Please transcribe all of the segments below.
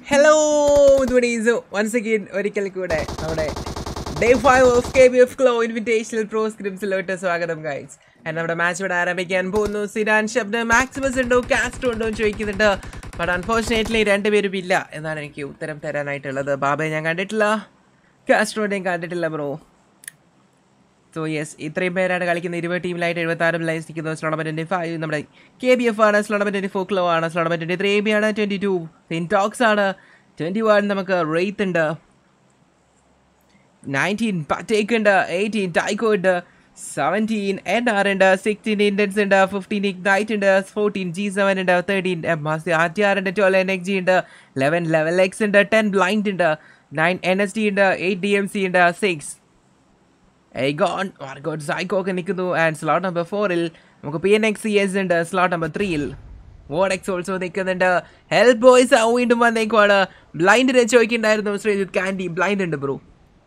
hello ഇതുവണീസ് once again ഒരിക്കൽ കൂടെ നമ്മുടെ day five of K B F Clo invitational pro സ്ക്രിപ്സിലോട്ട് സ്വാഗതം ഗൈസ് ആൻഡ് നമ്മുടെ മാച്ച് ഇവിടെ ആരംഭിക്കാൻ പോകുന്നു സിരാൻ ശബ്ദ മാക്സിമസ് ഉണ്ടോ കാസ്റ്റോ ഉണ്ടോ എന്ന് ചോദിക്കുന്നുണ്ട് ബട്ട് അൺഫോർച്ചുനേറ്റ്ലി രണ്ടുപേരും ഇല്ല എന്നാണ് എനിക്ക് ഉത്തരം തരാനായിട്ടുള്ളത് ബാബയെ ഞാൻ കണ്ടിട്ടില്ല കാസ്ട്രോനെയും കണ്ടിട്ടില്ല ബ്രോ സോ യെസ് ഇത്രയും പേരാണ് കളിക്കുന്ന ഇരുപത് ടീമിലായിട്ട് എഴുപത്തി ആറ് പ്ലേസ് നിൽക്കുന്നു സ്ലോണമൻ ട്വൻറ്റി ഫൈവ് നമ്മുടെ കെ ബി എഫ് ആണ് സ്ലോണമൻ ട്വൻറ്റി ഫോർ ക്ലോ ആണ് സ്ലോണമൻ ട്വൻറ്റി ത്രീ ബി ആണ് ട്വൻറ്റി ടു ഫിൻടോക്സ് ആണ് ട്വൻറ്റി വൺ നമുക്ക് റേത്ത് ഉണ്ട് നയൻറ്റീൻ പറ്റേക്ക് ഉണ്ട് എയ്റ്റീൻ ടൈക്കോ ഉണ്ട് സെവൻറ്റീൻ എൻ ആർ ഉണ്ട് സിക്സ്റ്റീൻ ഇൻഡൻസ് ഉണ്ട് ഫിഫ്റ്റീൻ ഇഗ്നൈറ്റ് ഉണ്ട് ഫോർട്ടീൻ ജി സെവൻ ഉണ്ട് thirteen M R T R ഉണ്ട് ട്വൽവ് എൻ എക്സ് ജി ഉണ്ട് ലെവൻ ലെവൽ എക്സ് ഉണ്ട് ടെൻ ബ്ലൈൻഡ് ഉണ്ട് നയൻ എൻ എസ് ഡി ഉണ്ട് എയ്റ്റ് ഡി എം സി ഉണ്ട് സിക്സ് എയ്ഗോൺ മാർഗോട്ട് സൈക്കോ ഒക്കെ നിൽക്കുന്നു ആൻഡ് സ്ലോട്ട് നമ്പർ ഫോറിൽ നമുക്ക് P N X C S ഉണ്ട് സ്ലോട്ട് നമ്പർ ത്രീയിൽ വോഡ് എക്സ് ഓൾസോ നിൽക്കുന്നുണ്ട് ഹെൽപ്പ് ബോയ്സ് വീണ്ടും വന്നേക്കുവാണ് ബ്ലൈൻഡിനെ ചോദിക്കുന്നുണ്ടായിരുന്നു ശ്രീജിത്ത് കാൻഡി ബ്ലൈൻഡ് ഉണ്ട് ബ്രോ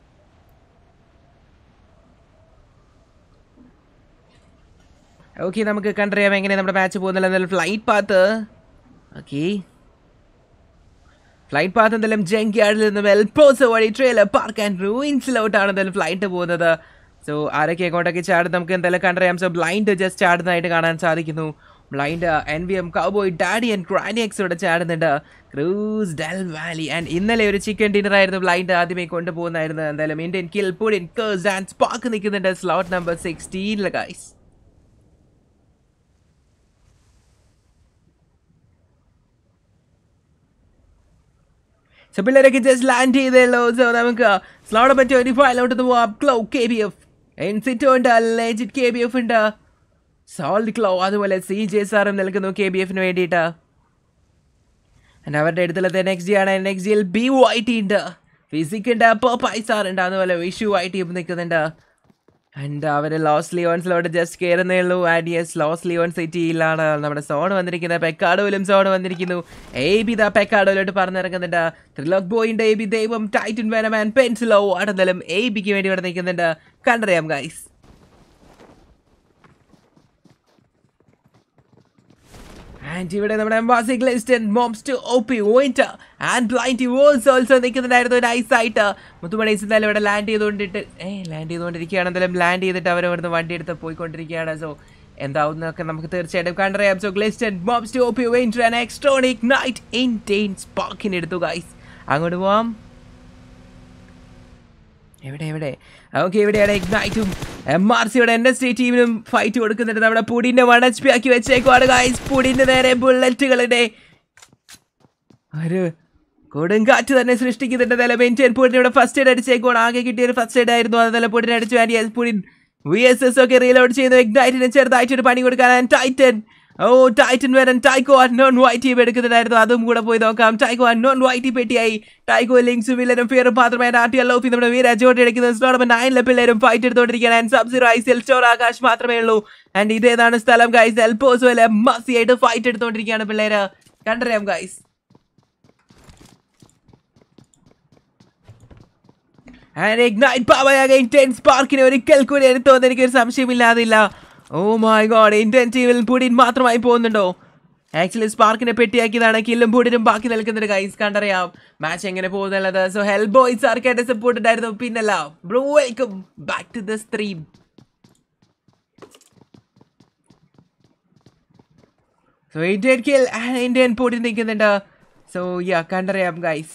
ഓക്കെ നമുക്ക് കണ്ടറിയാം എങ്ങനെ നമ്മുടെ മാച്ച് പോകുന്നില്ല എന്നാലും flight path okay flight path എന്തായാലും ജങ്ക് യാർഡിൽ നിന്നും എൽപോസ് വഴി ട്രെയിലർ പാർക്ക് ആൻഡ് റൂയിൻസിലോട്ടാണ് എന്തായാലും ഫ്ലൈറ്റ് പോകുന്നത് സോ ആരൊക്കെ അങ്ങോട്ടൊക്കെ ചാടും നമുക്ക് എന്തായാലും കണ്ടറിയാം സോ ബ്ലൈൻഡ് ജസ്റ്റ് ചാടുന്നതായിട്ട് കാണാൻ സാധിക്കുന്നു blind N V M cowboy daddy and ക്രാനിയക്സ് ഇവിടെ ചാടുന്നുണ്ട് ക്രൂസ് ഡെൽ വാലി ആൻഡ് ഇന്നലെ ഒരു ചിക്കൻ ഡിന്നർ ആയിരുന്നു ബ്ലൈൻഡ് ആദ്യമേ കൊണ്ടുപോകുന്നായിരുന്നു എന്തായാലും ഇന്ത്യൻ കിൽ പുഡിൻ കേഴ്സ് ആൻഡ് സ്പാക്ക് നിൽക്കുന്നുണ്ട് സ്ലോട്ട് നമ്പർ സിക്സ്റ്റീനിലെ ഗൈസ് സോ പിള്ളേരൊക്കെ ജസ്റ്റ് ലാൻഡ് ചെയ്തല്ലോ സോ നമുക്ക് സ്ലോട്ട് നമ്പർ ട്വൻറ്റി ഫൈവിലോട്ട് പോവാം ക്ലോ കെ ബി എഫ് എൻസിറ്റോ ഉണ്ട് ലെജിറ്റ് കെ ബി എഫ് ഉണ്ട് സോൾഡ് ക്ലോ അതുപോലെ സി ജെ സാറും നിൽക്കുന്നു കെ ബി എഫിന് വേണ്ടിയിട്ട് അവരുടെ അടുത്തുള്ളത് എൻ എക്സ് ജി ആണ് എൻ എക്സ് ജിയിൽ ബി വൈ ടി ഉണ്ട് ഫിസിക് ഉണ്ട് പോപ്പായി സാർ ഉണ്ട് അതുപോലെ വിഷു ഐ ടി നിൽക്കുന്നുണ്ട് ആൻഡ് അവർ ലോസ് ലിയോൺസിലോട്ട് ജസ്റ്റ് കയറുന്നേ ഉള്ളൂ ആൻഡ് യെസ് ലോസ് ലിയോൺ സിറ്റിയിലാണ് നമ്മുടെ സോൺ വന്നിരിക്കുന്നത് പെക്കാഡോയിലും സോൺ വന്നിരിക്കുന്നു എ ബി ദാ പെക്കാഡോയിലോട്ട് പറഞ്ഞിറങ്ങുന്നുണ്ട് ത്രിലോക് ബോയിൻ്റെ എ ബി ദൈവം ടൈറ്റൻ വേനമാൻ പെൻസിലോ ആടെന്നാലും എ ബിക്ക് വേണ്ടി ഇവിടെ നിൽക്കുന്നുണ്ട് കണ്ടറിയാം ഗൈസ് ആൻഡ് ഇവിടെ നമ്മുടെ എംബാസി ഗ്ലിസ്റ്റൻ മോംസ് ടു ഒ പി ഓയിന്റ് ആൻഡ് ബ്ലൈൻഡ് വോൾസ് ഓൾസോ നിൽക്കുന്നുണ്ടായിരുന്നു നൈസ് ആയിട്ട് മുത്തുമണീസ് എന്തായാലും ഇവിടെ ലാൻഡ് ചെയ്തുകൊണ്ടിട്ട് ഏ ലാൻഡ് ചെയ്തുകൊണ്ടിരിക്കുകയാണ് എന്തായാലും ലാൻഡ് ചെയ്തിട്ട് അവർ ഇവിടുന്ന് വണ്ടി എടുത്ത് പോയിക്കൊണ്ടിരിക്കുകയാണ് സോ എന്താവുന്നൊക്കെ നമുക്ക് തീർച്ചയായിട്ടും കണ്ടറിയാം സോ ഗ്ലിസ്റ്റൻ മോംസ് ടു ഒ പി ഓയിന്റ് ആൻഡ് എക്സ്ട്രോണിക് നൈറ്റ് ഇൻറ്റെയിൻ സ്പാർക്കിന് എടുത്തു ഗൈസ് അങ്ങോട്ട് പോവാം എവിടെ എവിടെ ഓക്കെ ഇവിടെയാണ് ഇഗ്നൈറ്റും എം ആർ സിയുടെ എൻ എസ് ടി ടീമിനും ഫൈറ്റ് കൊടുക്കുന്നുണ്ട് നമ്മുടെ പുടിന്റെ വൺ എച്ച് പി ആക്കി വെച്ചേക്കുവാണ് ഗായ്സ് പുടിന്റെ നേരെ ബുള്ളറ്റുകളുടെ ഒരു കൊടുങ്കാറ്റ് തന്നെ സൃഷ്ടിക്കുന്നുണ്ട് എന്തായാലും ഇന്ത്യൻ പുടിന് ഇവിടെ ഫസ്റ്റ് എയ്ഡ് അടിച്ചേക്കുവാണ് ആകെ കിട്ടിയ ഒരു ഫസ്റ്റ് എയ്ഡ് ആയിരുന്നു അതെല്ലാം പുടിനെ അടിച്ചു and yes Putin V S S ഒക്കെ റീലോഡ് ചെയ്യുന്നു ഇഗ്നൈറ്റിന് ചെറുതായിട്ടൊരു പണി കൊടുക്കാൻ ടൈറ്റൻ ഓ ടൈറ്റൻ വരാൻ ടൈക്കോ നോൺ വൈറ്റ് ടീം എടുക്കുന്നുണ്ടായിരുന്നു അതും കൂടെ പോയി നോക്കാം ടൈക്കോ നോൺ വൈറ്റ് പെട്ടിയായി ടൈക്കോ ലിങ്സും വില്ലനും ഫിയറും മാത്രമേ ആർ ടി എൽ ഓഫി നമ്മുടെ വീരാജോട്ട് എടുക്കുന്ന സ്ലോടൊപ്പം നയനിലെ പിള്ളേരും ഫൈറ്റ് എടുത്തോണ്ടിരിക്കുകയാണ് and sub zero I C L സ്റ്റോർ ആകാശ് മാത്രമേ ഉള്ളൂ ആൻഡ് ഇതേതാണ് സ്ഥലം ഗൈസ് എൽപോസ് പോലെ മസി ആയിട്ട് ഫൈറ്റ് എടുത്തോണ്ടിരിക്കുകയാണ് പിള്ളേര് കണ്ടറിയാം guys and Ignite power Intense സ്പാർക്കിനെ ഒരിക്കൽ കൂടി എടുത്തോന്ന് എനിക്കൊരു സംശയമില്ലാതില്ല ഓ മൈ ഗോഡ് ഇന്ത്യൻ ടീമിൽ പുടിൻ മാത്രമായി പോകുന്നുണ്ടോ ആക്ച്വലി സ്പാർക്കിനെ പെട്ടിയാക്കിയതാണ് കില്ലും പുടിനും ബാക്കി നിൽക്കുന്നുണ്ട് ഗൈസ് കണ്ടറിയാം മാച്ച് എങ്ങനെ പോകുന്നുള്ളത് സോ ഹെൽ ബോയ്സ് ആർക്കായിട്ട് സപ്പോർട്ട് ഉണ്ടായിരുന്നു പിന്നല്ല bro welcome back to the stream so Indian kill Indian Putin നിൽക്കുന്നുണ്ട് സോ യാ കണ്ടറിയാം ഗൈസ്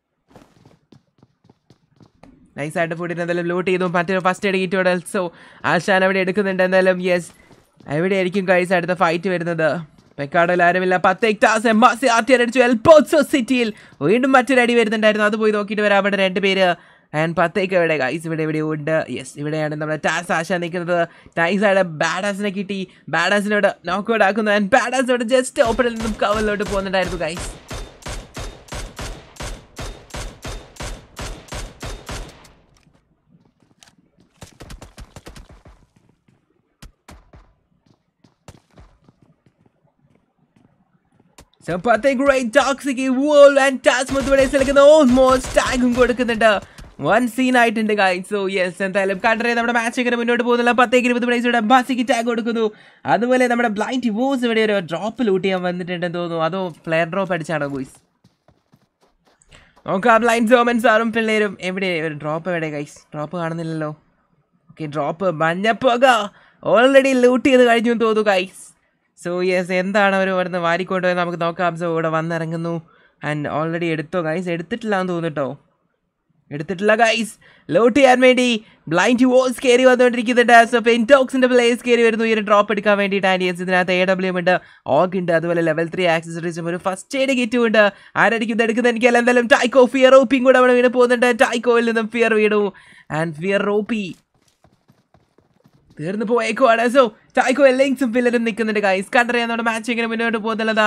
നൈസായിട്ട് ഫുഡിന് എന്തായാലും ലൂട്ട് ചെയ്തു മറ്റൊരു ഫസ്റ്റ് എയ്ഡ് കിറ്റോടെ സോ ആശാൻ അവിടെ എടുക്കുന്നുണ്ട് എന്തായാലും യെസ് എവിടെയായിരിക്കും കൈസ് അടുത്ത ഫൈറ്റ് വരുന്നത് പെക്കാടോയിൽ ആരുമില്ല പത്ത് എക്ടാസ് M R C R T അടിച്ചു എൽപോസോ സിറ്റിയിൽ വീണ്ടും മറ്റൊരു അടി വരുന്നുണ്ടായിരുന്നു അത് പോയി നോക്കിയിട്ട് വരാം അവിടെ രണ്ട് പേര് ആൻഡ് പത്തേക്ക് എവിടെ ഗൈസ് ഇവിടെ ഇവിടെ ഉണ്ട് യെസ് ഇവിടെയാണ് നമ്മുടെ ടാസ് ആശ നിൽക്കുന്നത് നൈസായിട്ട് ബാഡാസിനെ കിട്ടി ബാഡാസിനോട് നോക്ക് ഔട്ട് ആക്കുന്നു ആൻഡ് ബാഡാസിനോട് ജസ്റ്റ് ഓപ്പണിൽ നിന്നും കവലിലോട്ട് പോകുന്നുണ്ടായിരുന്നു guys So Patek Ray Toxic Wolf and Tasmus ഇവിടെ നിൽക്കുന്ന ഓൾമോസ്റ്റ് ടാഗും കൊടുക്കുന്നുണ്ട് വൺ സീൻ ആയിട്ടുണ്ട് ഗൈസ് സോ യെസ് എന്തായാലും കണ്ടറിയാം നമ്മുടെ മാച്ച് ഇങ്ങനെ മുന്നോട്ട് പോകുന്നില്ല പത്തേക്ക് ഇരുപത് പ്ലേസിലൂടെ ബാസിക്ക് ടാഗ് കൊടുക്കുന്നു അതുപോലെ നമ്മുടെ ബ്ലൈൻഡ് വോസ് ഇവിടെ ഒരു ഡ്രോപ്പ് ലൂട്ട് ചെയ്യാൻ വന്നിട്ടുണ്ടെന്ന് തോന്നുന്നു അതോ പ്ലെയർ ഡ്രോപ്പ് അടിച്ചാണോ ബോയ്സ് നോക്കാം ലൈൻ സോമൻ സാറും പിള്ളേരും എവിടെ ഒരു ഡ്രോപ്പ് എവിടെ ഗൈസ് ഡ്രോപ്പ് കാണുന്നില്ലല്ലോ ഓക്കെ ഡ്രോപ്പ് മഞ്ഞപ്പുക ഓൾറെഡി ലൂട്ട് ചെയ്ത് കഴിഞ്ഞു എന്ന് തോന്നുന്നു ഗൈസ് സോ യെസ് എന്താണ് അവർ ഇവിടുന്ന് വാരിക്കൊണ്ടുപോയി നമുക്ക് നോക്കാം സോ ഇവിടെ വന്നിറങ്ങുന്നു ആൻഡ് ഓൾറെഡി എടുത്തോ ഗൈസ് എടുത്തിട്ടില്ല എന്ന് തോന്നുന്നു കേട്ടോ എടുത്തിട്ടില്ല ഗൈസ് ലോട്ട് ചെയ്യാൻ വേണ്ടി ബ്ലൈൻഡ് വോൾസ് കയറി വന്നുകൊണ്ടിരിക്കുന്നുണ്ട് സോ പെൻറ്റോക്സിന്റെ പ്ലേസ് കയറി വരുന്നു ഈ ഒരു ഡ്രോപ്പ് എടുക്കാൻ വേണ്ടിയിട്ട് ആൻഡിയൻസ് ഇതിനകത്ത് എ ഡബ്ല്യു ഉണ്ട് ഓഗ് ഉണ്ട് അതുപോലെ ലെവൽ ത്രീ ആക്സസറീസും ഒരു ഫസ്റ്റ് എയ്ഡ് കിറ്റും ഉണ്ട് ആരായിരിക്കും ഇത് എടുക്കുന്നത് എനിക്ക് എന്തായാലും ടൈക്കോ ഫിയർ റോപ്പിയും കൂടെ അവിടെ വീണ് പോകുന്നുണ്ട് ടൈക്കോയിൽ നിന്നും ഫിയർ വീണു ആൻഡ് ഫിയർ റോപ്പി തീർന്നു പോയേക്കുവാണ് സോ ടൈക്കോ എല്ലിങ്സും പില്ലരും നിൽക്കുന്നുണ്ട് ഗൈസ് കണ്ടറിയാൻ നമ്മുടെ മാച്ച് ഇങ്ങനെ മുന്നോട്ട് പോകുന്നുള്ളതാ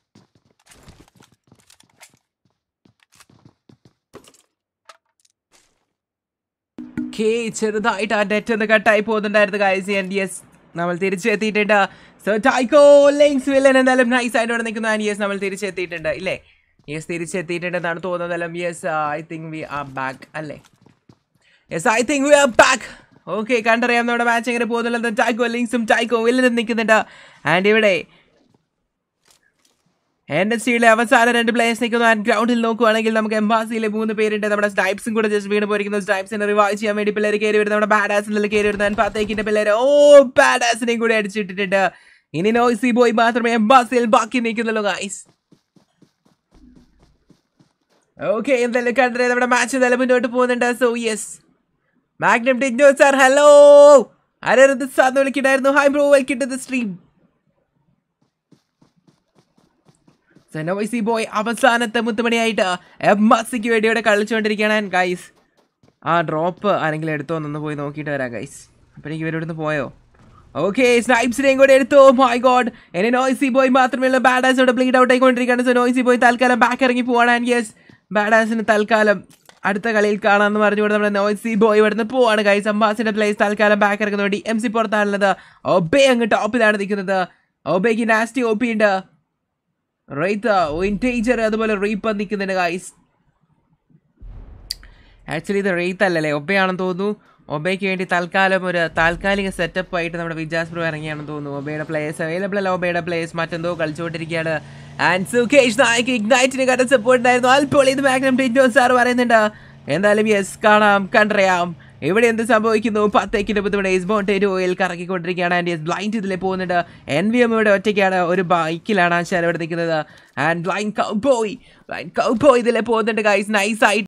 കെ ചെറുതായിട്ട് ആ നെറ്റ് ഒന്ന് കട്ടായി പോകുന്നുണ്ടായിരുന്നു ഗൈസ് ആൻഡ് യെസ് നമ്മൾ തിരിച്ചെത്തിയിട്ടുണ്ട് സോ ടൈക്കോ ലിങ്സ് വില്ലൻ എന്തായാലും നൈസ് ആയിട്ട് ഇവിടെ നിൽക്കുന്നു ആൻഡ് യെസ് നമ്മൾ തിരിച്ചെത്തിയിട്ടുണ്ട് ഇല്ലേ യെസ് തിരിച്ചെത്തിയിട്ടുണ്ടെന്നാണ് തോന്നുന്നതെല്ലാം yes I think we are back അല്ലേ yes I think we are back okay കണ്ടറിയാം നമ്മുടെ മാച്ച് എങ്ങനെ പോകുന്നുള്ളത് ടൈക്കോ ലിങ്സും ടൈക്കോ വില്ലനും നിൽക്കുന്നുണ്ട് ആൻഡ് ഇവിടെ എൻ എസ് സിയിലെ അവസാന രണ്ട് പ്ലേയേഴ്സ് നിൽക്കുന്നു ആൻഡ് ഗ്രൗണ്ടിൽ നോക്കുവാണെങ്കിൽ നമുക്ക് എംബാസിയിലെ മൂന്ന് പേരുണ്ട് നമ്മുടെ സ്നൈപ്സും കൂടെ ജസ്റ്റ് വീണ് പോയിരിക്കുന്നു സ്നൈപ്സിനെ റിവൈവ് ചെയ്യാൻ വേണ്ടി പിള്ളേർ കയറി വരുന്നത് നമ്മുടെ ബാഡാസിൽ കയറി വരുന്നത് ആൻഡ് പത്തേക്കിന്റെ പിള്ളേർ ഓ ബാഡാസിനെയും കൂടെ അടിച്ചിട്ടിട്ടുണ്ട് ഇനി നോയ്സി ബോയ് മാത്രമേ എംബാസിയിൽ ബാക്കി നിൽക്കുന്നുള്ളൂ ഗൈസ് ഓക്കെ എന്തായാലും കണ്ടത് നമ്മുടെ മാച്ച് എന്തായാലും മുന്നോട്ട് പോകുന്നുണ്ട് സോ യെസ് മാഗ്നം ടിൻഡോ സാർ ഹലോ ആരായിരുന്നു സാറിന് വിളിക്കണ്ടായിരുന്നു hi bro welcome to the stream സെനോയ്സി ബോയ് അവസാനത്തെ മുത്തുമണിയായിട്ട് എം സിക്ക് വേണ്ടി ഇവിടെ കളിച്ചുകൊണ്ടിരിക്കുകയാണ് ഗൈസ് ആ ഡ്രോപ്പ് ആരെങ്കിലും എടുത്തോ എന്നൊന്ന് പോയി നോക്കിയിട്ട് വരാം ഗൈസ് അപ്പം എനിക്ക് ഇവരിവിടുന്ന് പോയോ ഓക്കെ സ്നൈപ്സിനെയും കൂടെ എടുത്തോ മൈ ഗോഡ് എന്നെ നോയ്സി ബോയ് മാത്രമല്ല ബാഡാസ് ഇവിടെ ബ്ലീഡ് ഔട്ട് ആയിക്കൊണ്ടിരിക്കുകയാണ് സോ നോയ്സി ബോയ് തൽക്കാലം ബാക്ക് ഇറങ്ങി പോവാണ് ആൻഡ് യെസ് ബാഡാസിന് തൽക്കാലം അടുത്ത കളിയിൽ കാണാമെന്ന് പറഞ്ഞുകൊണ്ട് നമ്മുടെ നോയ്സി ബോയ് ഇവിടുന്ന് പോവാണ് ഗൈസ് അംബാസിന്റെ പ്ലേസ് തൽക്കാലം ബാക്ക് ഇറങ്ങുന്ന വേണ്ടി എം സി പുറത്താണുള്ളത് ഒബേ അങ്ങ് ടോപ്പിലാണ് നിൽക്കുന്നത് ഒബേക്ക് നാസ്റ്റി ഒ പി ഉണ്ട് റൈത്ത ഇൻറ്റേജർ അതുപോലെ റീപ്പ് നിൽക്കുന്നുണ്ട് ഗൈസ് ആക്ച്വലി ഇത് റെയ്ത്ത് അല്ലല്ലേ ഒബയാണെന്ന് തോന്നുന്നു ഒബയ്ക്ക് വേണ്ടി തൽക്കാലം ഒരു താൽക്കാലിക സെറ്റപ്പ് ആയിട്ട് നമ്മുടെ വിജാസ് പ്രോ ഇറങ്ങിയാണെന്ന് തോന്നുന്നു ഒബയുടെ പ്ലേയേഴ്സ് അവൈലബിൾ അല്ല ഒബയുടെ പ്ലേയേഴ്സ് മറ്റെന്തോ കളിച്ചുകൊണ്ടിരിക്കുകയാണ് ആൻഡ് സുഖേഷ് നായക്ക് ഇഗ്നൈറ്റിന് കണ്ട സപ്പോർട്ട് ഉണ്ടായിരുന്നു അൽപ്പോൾ ഇത് മാഗ്നം ടിൻഡോ സാർ പറയുന്നുണ്ട് എന്തായാലും യെസ് കാണാം കണ്ടറിയാം ഇവിടെ എന്ത് സംഭവിക്കുന്നു പത്തേക്കിന്റെ ബുദ്ധിമുട്ട് എസ്ബോൺ ടെരോയിൽ കറക്കിക്കൊണ്ടിരിക്കുകയാണ് ആൻഡ് യെസ് ബ്ലൈൻഡ് ഇതിലെ പോകുന്നുണ്ട് എൻ വി എം ഇവിടെ ഒറ്റയ്ക്കാണ് ഒരു ബൈക്കിലാണ് ആശാൻ ഇവിടെ നിൽക്കുന്നത് and blind cowboy blind cowboy ഇതിലെ പോകുന്നുണ്ട് ഗൈസ് നൈസ് ആയിട്ട്